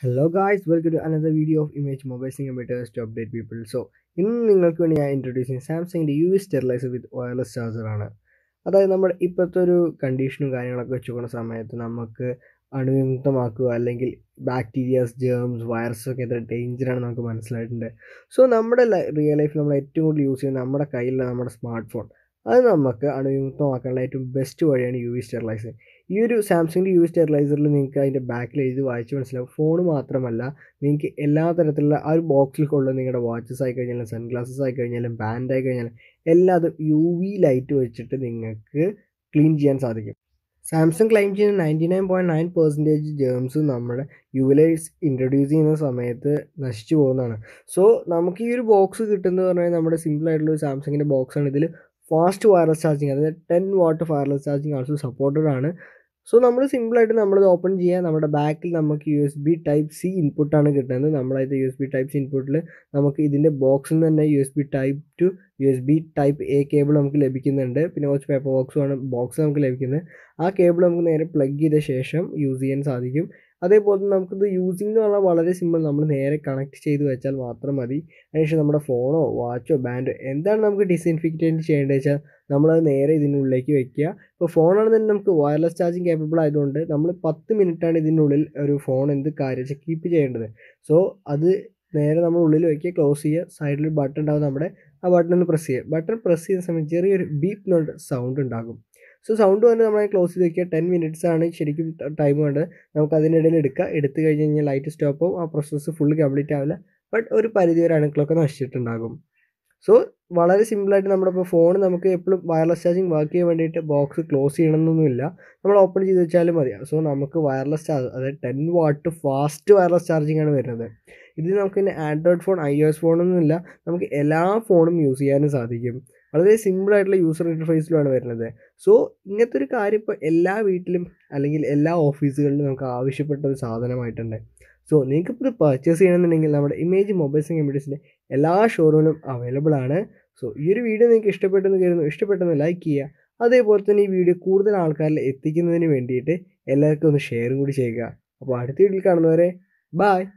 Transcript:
hello guys welcome to another video of image മൊബൈൽസിംഗ് computers to update people so ഇന്ന് നിങ്ങൾക്ക് വേണ്ടി ഞാൻ ഇൻട്രൊഡ്യൂസ് ചെയ്യുന്നത് സാംസങ്ങിൻ്റെ U V sterilizer with wireless ചാർജറാണ് അതായത് നമ്മുടെ ഇപ്പോഴത്തെ ഒരു കണ്ടീഷനും കാര്യങ്ങളൊക്കെ വെച്ച് നോക്കുന്ന സമയത്ത് നമുക്ക് അണുവിമുക്തമാക്കുക അല്ലെങ്കിൽ ബാക്ടീരിയാസ് ജേംസ് വൈറസ് ഒക്കെ എത്ര ഡേഞ്ചറാണ് നമുക്ക് മനസ്സിലായിട്ടുണ്ട് സോ നമ്മുടെ റിയൽ ലൈഫിൽ നമ്മൾ ഏറ്റവും കൂടുതൽ യൂസ് ചെയ്യുന്നത് നമ്മുടെ കയ്യിലുള്ള നമ്മുടെ സ്മാർട്ട് ഫോൺ അത് നമുക്ക് അണുവിമുക്തമാക്കാനുള്ള ഏറ്റവും ബെസ്റ്റ് വഴിയാണ് യു വി സ്റ്റെറിലൈസർ ഈ ഒരു സാംസങ്ങിൻ്റെ യു വി സ്റ്റെറിലൈസറിൽ നിങ്ങൾക്ക് അതിൻ്റെ ബാക്കിൽ എഴുതി വായിച്ച് മനസ്സിലാവും ഫോൺ മാത്രമല്ല നിങ്ങൾക്ക് എല്ലാ തരത്തിലുള്ള ആ ഒരു ബോക്സിൽ കൊള്ളുന്ന നിങ്ങളുടെ വാച്ചസ് ആയി കഴിഞ്ഞാലും സൺഗ്ലാസസ് ആയി കഴിഞ്ഞാലും ബാൻഡ് ആയി കഴിഞ്ഞാലും എല്ലാം അത് യു വി ലൈറ്റ് വെച്ചിട്ട് നിങ്ങൾക്ക് ക്ലീൻ ചെയ്യാൻ സാധിക്കും സാംസങ് ക്ലെയിം ചെയ്യുന്ന ninety nine point nine percentage germs നമ്മുടെ യുവലൈസ് ഇൻട്രൊഡ്യൂസ് ചെയ്യുന്ന സമയത്ത് നശിച്ചു പോകുന്നതാണ് സോ നമുക്ക് ഈ ഒരു ബോക്സ് കിട്ടുന്നത് പറഞ്ഞാൽ നമ്മുടെ സിമ്പിൾ ആയിട്ടുള്ള ഒരു സാംസങ്ങിൻ്റെ ബോക്സാണ് ഇതിൽ ഫാസ്റ്റ് വയർലെസ് ചാർജിങ് അതായത് ten watt wireless charging also supported ആണ് സോ നമ്മൾ സിമ്പിളായിട്ട് നമ്മളിത് ഓപ്പൺ ചെയ്യുക നമ്മുടെ ബാക്കിൽ നമുക്ക് U S B type C ഇൻപുട്ടാണ് കിട്ടുന്നത് നമ്മളത് U S B type C ഇൻപുട്ടിൽ നമുക്ക് ഇതിൻ്റെ ബോക്സിൽ നിന്ന് തന്നെ U S B type to U S B type A cable നമുക്ക് ലഭിക്കുന്നുണ്ട് പിന്നെ കുറച്ച് പേപ്പർ ബോക്സുമാണ് ബോക്സ് നമുക്ക് ലഭിക്കുന്നത് ആ കേബിൾ നമുക്ക് നേരെ പ്ലഗ് ചെയ്ത ശേഷം യൂസ് ചെയ്യാൻ സാധിക്കും അതേപോലെ തന്നെ നമുക്കിത് യൂസിങ് എന്ന് പറഞ്ഞാൽ വളരെ സിമ്പിൾ നമ്മൾ നേരെ കണക്ട് ചെയ്ത് വെച്ചാൽ മാത്രം മതി അതിനുശേഷം നമ്മുടെ ഫോണോ വാച്ചോ ബാൻഡോ എന്താണ് നമുക്ക് ഡിസിൻഫിക്റ്റേറ്റ് ചെയ്യേണ്ടത് വെച്ചാൽ നമ്മളത് നേരെ ഇതിനുള്ളിലേക്ക് വെക്കുക ഇപ്പോൾ ഫോണാണെന്നുണ്ടെങ്കിൽ നമുക്ക് വയർലെസ് ചാർജിങ് കേപ്പബിൾ ആയതുകൊണ്ട് നമ്മൾ പത്ത് മിനിറ്റാണ് ഇതിനുള്ളിൽ ഒരു ഫോൺ എന്ത് കാര്യം വെച്ചാൽ കീപ്പ് ചെയ്യേണ്ടത് സോ അത് നേരെ നമ്മൾ ഉള്ളിൽ വയ്ക്കുക ക്ലോസ് ചെയ്യുക സൈഡിൽ ബട്ടൺ ഉണ്ടാവും നമ്മുടെ ആ ബട്ടൺ ഒന്ന് പ്രസ് ചെയ്യുക ബട്ടൺ പ്രസ് ചെയ്യുന്ന സമയത്ത് ചെറിയൊരു ബീപ്പ് എന്നുള്ള സൗണ്ട് ഉണ്ടാകും സോ സൗണ്ട് വന്ന് നമ്മൾ ക്ലോസ് ചെയ്ത് വെക്കുക ടെൻ മിനിറ്റ്സ് ആണ് ശരിക്കും ടൈം വേണ്ടത് നമുക്ക് അതിനിടയിൽ എടുക്കുക എടുത്തു കഴിഞ്ഞ് കഴിഞ്ഞാൽ ലൈറ്റ് സ്റ്റോപ്പ് ആവും ആ പ്രോസസ്സ് ഫുള്ള് കംപ്ലീറ്റ് ആവില്ല ബട്ട് ഒരു പരിധി വരെ അണുക്കളൊക്കെ നശിച്ചിട്ടുണ്ടാകും സോ വളരെ സിമ്പിളായിട്ട് നമ്മുടെ ഇപ്പോൾ ഫോൺ നമുക്ക് എപ്പോഴും വയർലെസ് ചാർജിങ് വർക്ക് ചെയ്യാൻ വേണ്ടിയിട്ട് ബോക്സ് ക്ലോസ് ചെയ്യണമെന്നൊന്നുമില്ല നമ്മൾ ഓപ്പൺ ചെയ്ത് വെച്ചാലും മതി സോ നമുക്ക് വയർലെസ് ചാർജ് അതായത് ten watt fast wireless charging ആണ് വരുന്നത് ഇത് നമുക്ക് പിന്നെ Android phone I O S ഫോണൊന്നുമില്ല നമുക്ക് എല്ലാ ഫോണും യൂസ് ചെയ്യാനും സാധിക്കും വളരെ സിമ്പിളായിട്ടുള്ള യൂസർ ഇൻ്റർഫേസിലാണ് വരുന്നത് സോ ഇങ്ങനത്തെ ഒരു കാര്യം ഇപ്പോൾ എല്ലാ വീട്ടിലും അല്ലെങ്കിൽ എല്ലാ ഓഫീസുകളിലും നമുക്ക് ആവശ്യപ്പെട്ട ഒരു സാധനമായിട്ടുണ്ട് സോ നിങ്ങൾക്ക് ഇപ്പോൾ ഇത് പർച്ചേസ് ചെയ്യണമെന്നുണ്ടെങ്കിൽ നമ്മുടെ ഇമേജ് മൊബൈൽസ് ആൻഡ് കമ്പ്യൂട്ടേഴ്സിൻ്റെ എല്ലാ ഷോറൂമിലും അവൈലബിൾ ആണ് സോ ഈ ഒരു വീഡിയോ നിങ്ങൾക്ക് ഇഷ്ടപ്പെട്ടെന്ന് കരുതുന്നു ഇഷ്ടപ്പെട്ടെന്ന് ലൈക്ക് ചെയ്യുക അതേപോലെ തന്നെ ഈ വീഡിയോ കൂടുതൽ ആൾക്കാരിൽ എത്തിക്കുന്നതിന് വേണ്ടിയിട്ട് എല്ലാവർക്കും ഒന്ന് ഷെയറും കൂടി ചെയ്യുക അപ്പോൾ അടുത്ത വീഡിയോയിൽ കാണുന്നവരെ ബായ്